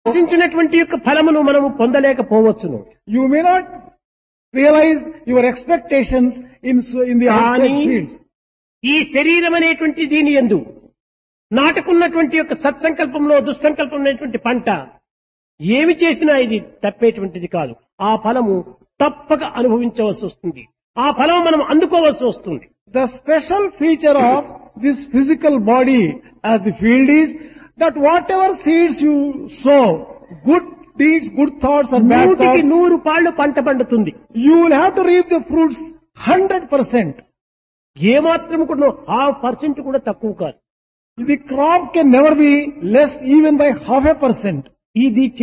ఆశించినటువంటి యొక్క ఫలమును మనము పొందలేకపోవచ్చును You may not realize your expectations in, s- in the outside కానీ fields. ఈ శరీరం అనేటువంటి దీని ఎందు నాటుకున్నటువంటి యొక్క సత్సంకల్పంలో దుస్సంకల్పం అనేటువంటి పంట ఏమి చేసినా ఇది తప్పేటువంటిది కాదు ఆ ఫలము తప్పక అనుభవించవలసి వస్తుంది ఆ ఫలం మనం అందుకోవాల్సి వస్తుంది The special feature of this physical body as the field is that whatever seeds you sow, good deeds, good thoughts or bad నూటికి thoughts, నూరు పాళ్ళు పంట పండుతుంది you will have to reap the fruits 100%. ఏమాత్రం కూడా ఆ పర్సెంట్ కూడా తక్కువ కాదు The crop can never be less even by half a percent. ఇది